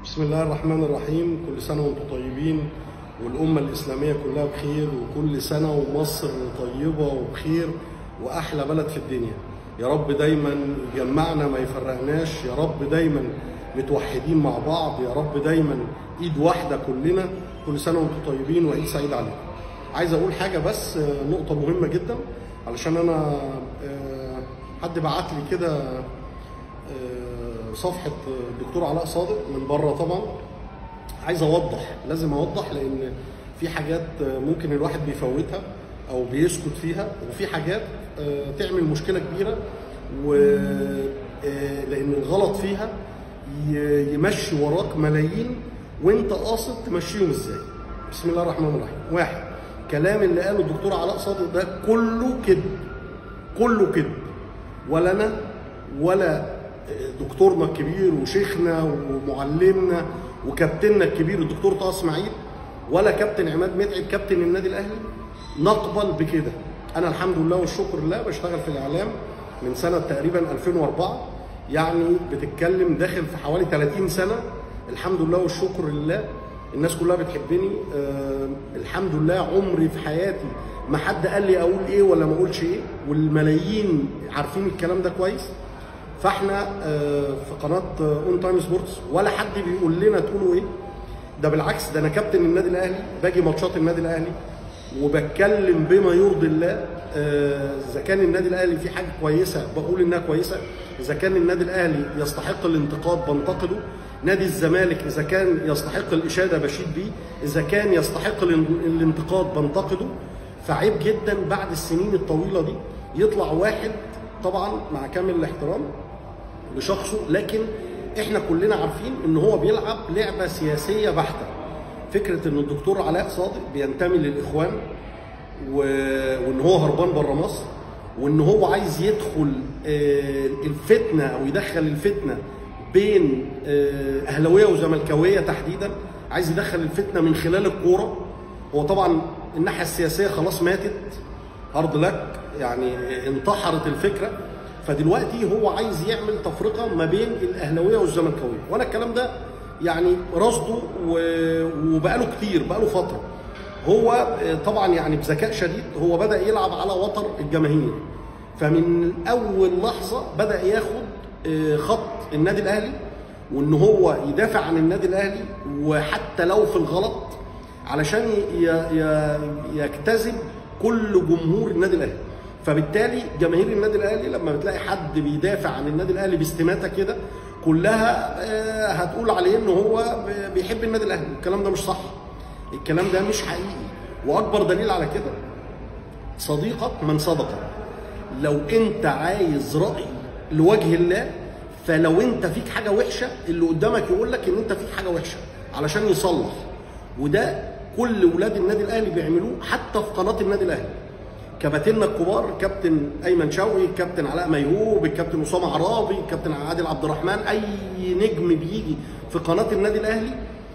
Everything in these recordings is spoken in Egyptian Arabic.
بسم الله الرحمن الرحيم كل سنة وانتم طيبين والأمة الإسلامية كلها بخير وكل سنة ومصر طيبة وبخير وأحلى بلد في الدنيا يا رب دايما يجمعنا ما يفرقناش يا رب دايما متوحدين مع بعض يا رب دايما ايد واحدة كلنا كل سنة وانتم طيبين وعيد سعيد عليكم عايز اقول حاجة بس آه، نقطة مهمة جدا علشان انا آه، حد بعت لي كده آه، صفحة الدكتور علاء صادق من بره طبعا عايز اوضح لازم اوضح لان في حاجات ممكن الواحد بيفوتها او بيسكت فيها وفي حاجات آه، تعمل مشكله كبيره و آه، لان الغلط فيها ي- يمشي وراك ملايين وانت قاصد تمشيهم ازاي بسم الله الرحمن الرحيم واحد كلام اللي قاله الدكتور علاء صادق ده كله كذب كله كذب ولا انا ولا دكتورنا الكبير وشيخنا ومعلمنا وكابتننا الكبير الدكتور طه اسماعيل ولا كابتن عماد متعب كابتن النادي الاهلي نقبل بكده انا الحمد لله والشكر لله بشتغل في الاعلام من سنه تقريبا 2004 يعني بتتكلم داخل في حوالي 30 سنه الحمد لله والشكر لله الناس كلها بتحبني آه الحمد لله عمري في حياتي ما حد قال لي اقول ايه ولا ما اقولش ايه والملايين عارفين الكلام ده كويس فاحنا آه، في قناه اون تايم سبورتس ولا حد بيقول لنا تقولوا ايه ده بالعكس ده انا كابتن النادي الاهلي باجي ماتشات النادي الاهلي وبتكلم بما يرضي الله آه، اذا كان النادي الاهلي فيه حاجه كويسه بقول انها كويسه اذا كان النادي الاهلي يستحق الانتقاد بنتقده نادي الزمالك اذا كان يستحق الاشاده بشيد بيه اذا كان يستحق الان- الانتقاد بنتقده فعيب جدا بعد السنين الطويله دي يطلع واحد طبعا مع كامل الاحترام لشخصه لكن احنا كلنا عارفين ان هو بيلعب لعبه سياسيه بحته فكره ان الدكتور علاء صادق بينتمي للاخوان و... وان هو هربان بره مصر وان هو عايز يدخل آه، الفتنه او يدخل الفتنه بين آه، اهلاويه وزملكاويه تحديدا عايز يدخل الفتنه من خلال الكوره هو طبعا الناحيه السياسيه خلاص ماتت هارد لك يعني انتحرت الفكره فدلوقتي هو عايز يعمل تفرقه ما بين الاهلاويه والزملكاويه وانا الكلام ده يعني رصده و- وبقاله كتير بقاله فتره هو آه، طبعا يعني بذكاء شديد هو بدا يلعب على وتر الجماهير فمن اول لحظه بدا ياخد آه، خط النادي الاهلي وان هو يدافع عن النادي الاهلي وحتى لو في الغلط علشان ي- ي- يجتذب كل جمهور النادي الاهلي فبالتالي جماهير النادي الاهلي لما بتلاقي حد بيدافع عن النادي الاهلي باستماته كده كلها آه، هتقول عليه ان هو ب- بيحب النادي الاهلي الكلام ده مش صح الكلام ده مش حقيقي واكبر دليل على كده صديقك من صدقك لو انت عايز راي لوجه الله فلو انت فيك حاجه وحشه اللي قدامك يقول لك ان انت فيك حاجه وحشه علشان يصلح وده كل ولاد النادي الاهلي بيعملوه حتى في قناه النادي الاهلي كباتننا الكبار كابتن ايمن شوقي كابتن علاء ميهوب الكابتن اسامه عرابي الكابتن عادل عبد الرحمن اي نجم بيجي في قناه النادي الاهلي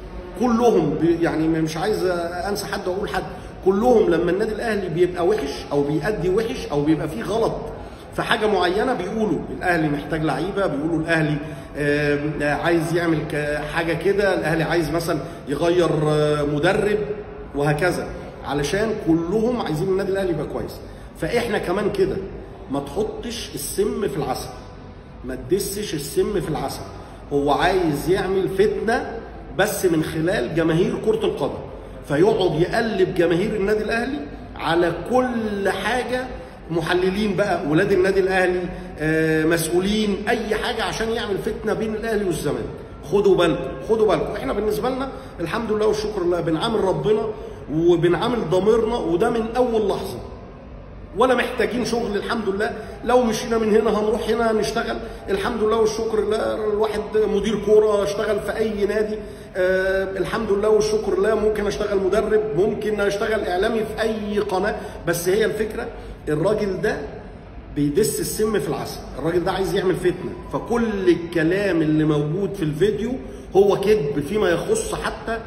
كلهم بي- يعني مش عايز انسى حد واقول حد كلهم لما النادي الاهلي بيبقى وحش او بيأدي وحش او بيبقى فيه غلط في حاجه معينه بيقولوا الاهلي محتاج لعيبه بيقولوا الاهلي آم، آه، عايز يعمل ك- حاجه كده الاهلي عايز مثلا يغير آه، مدرب وهكذا علشان كلهم عايزين النادي الاهلي يبقى كويس فاحنا كمان كده ما تحطش السم في العسل ما تدسش السم في العسل هو عايز يعمل فتنه بس من خلال جماهير كره القدم فيقعد يقلب جماهير النادي الاهلي على كل حاجه محللين بقى ولاد النادي الاهلي آه، مسؤولين اي حاجه عشان يعمل فتنه بين الاهلي والزمالك خدوا بالكم خدوا بالكم احنا بالنسبه لنا الحمد لله والشكر لله بنعامل ربنا وبنعامل ضميرنا وده من اول لحظه ولا محتاجين شغل الحمد لله لو مشينا من هنا هنروح هنا نشتغل الحمد لله والشكر لله الواحد مدير كوره اشتغل في اي نادي آه الحمد لله والشكر لله ممكن اشتغل مدرب ممكن اشتغل اعلامي في اي قناه بس هي الفكره الراجل ده بيدس السم في العسل الراجل ده عايز يعمل فتنه فكل الكلام اللي موجود في الفيديو هو كذب فيما يخص حتى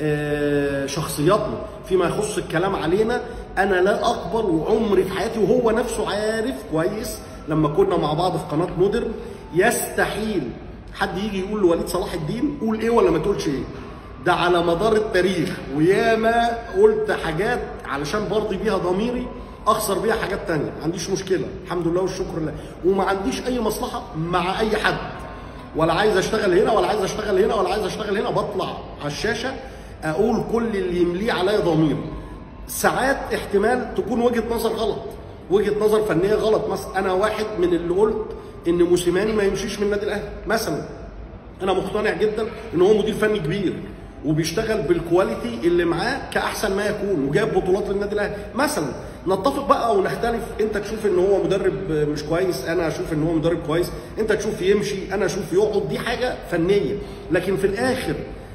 آه، شخصياتنا فيما يخص الكلام علينا انا لا اقبل وعمري في حياتي وهو نفسه عارف كويس لما كنا مع بعض في قناه مودرن يستحيل حد يجي يقول لوليد صلاح الدين قول ايه ولا ما تقولش ايه ده على مدار التاريخ وياما قلت حاجات علشان برضي بيها ضميري اخسر بيها حاجات تانية ما عنديش مشكله الحمد لله والشكر لله وما عنديش اي مصلحه مع اي حد ولا عايز اشتغل هنا ولا عايز اشتغل هنا ولا عايز اشتغل هنا بطلع على الشاشه اقول كل اللي يمليه عليا ضميري ساعات احتمال تكون وجهه نظر غلط وجهه نظر فنيه غلط مثلا انا واحد من اللي قلت ان موسيماني ما يمشيش من النادي الاهلي مثلا انا مقتنع جدا ان هو مدير فني كبير وبيشتغل بالكواليتي اللي معاه كاحسن ما يكون وجاب بطولات للنادي الاهلي مثلا نتفق بقى او نختلف انت تشوف ان هو مدرب مش كويس انا اشوف ان هو مدرب كويس انت تشوف يمشي انا اشوف يقعد دي حاجه فنيه لكن في الاخر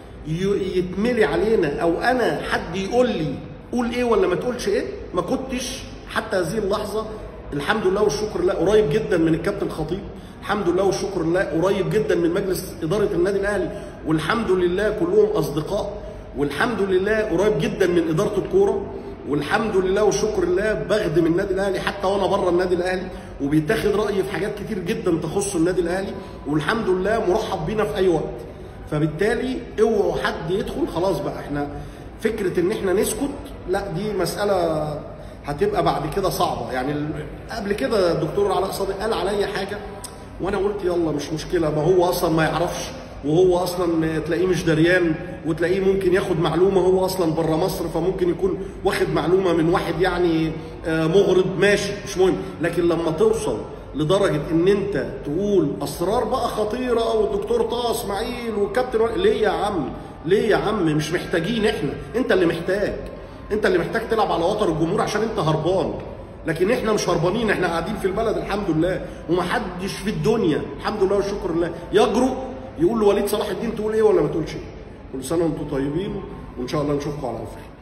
ي- يتملي علينا او انا حد يقول لي قول ايه ولا ما تقولش ايه ما كنتش حتى هذه اللحظه الحمد لله والشكر لله قريب جدا من الكابتن خطيب الحمد لله والشكر لله قريب جدا من مجلس اداره النادي الاهلي والحمد لله كلهم اصدقاء والحمد لله قريب جدا من اداره الكوره والحمد لله والشكر لله بخدم النادي الاهلي حتى وانا بره النادي الاهلي وبيتاخد رايي في حاجات كتير جدا تخص النادي الاهلي والحمد لله مرحب بينا في اي وقت فبالتالي اوعوا حد يدخل خلاص بقى احنا فكره ان احنا نسكت لا دي مساله هتبقى بعد كده صعبه يعني ال- قبل كده الدكتور علاء صادق قال عليا حاجه وانا قلت يلا مش مشكله ما هو اصلا ما يعرفش وهو اصلا تلاقيه مش دريان وتلاقيه ممكن ياخد معلومه هو اصلا بره مصر فممكن يكون واخد معلومه من واحد يعني آه، مغرض ماشي مش مهم لكن لما توصل لدرجه ان انت تقول اسرار بقى خطيره والدكتور طه اسماعيل والكابتن و- ليه يا عم ليه يا عم مش محتاجين احنا انت اللي محتاج انت اللي محتاج تلعب على وتر الجمهور عشان انت هربان لكن احنا مش هربانين احنا قاعدين في البلد الحمد لله ومحدش في الدنيا الحمد لله والشكر لله يجرؤ يقول لوليد صلاح الدين تقول ايه ولا ما تقولش ايه كل سنه وانتم طيبين وان شاء الله نشوفكم على خير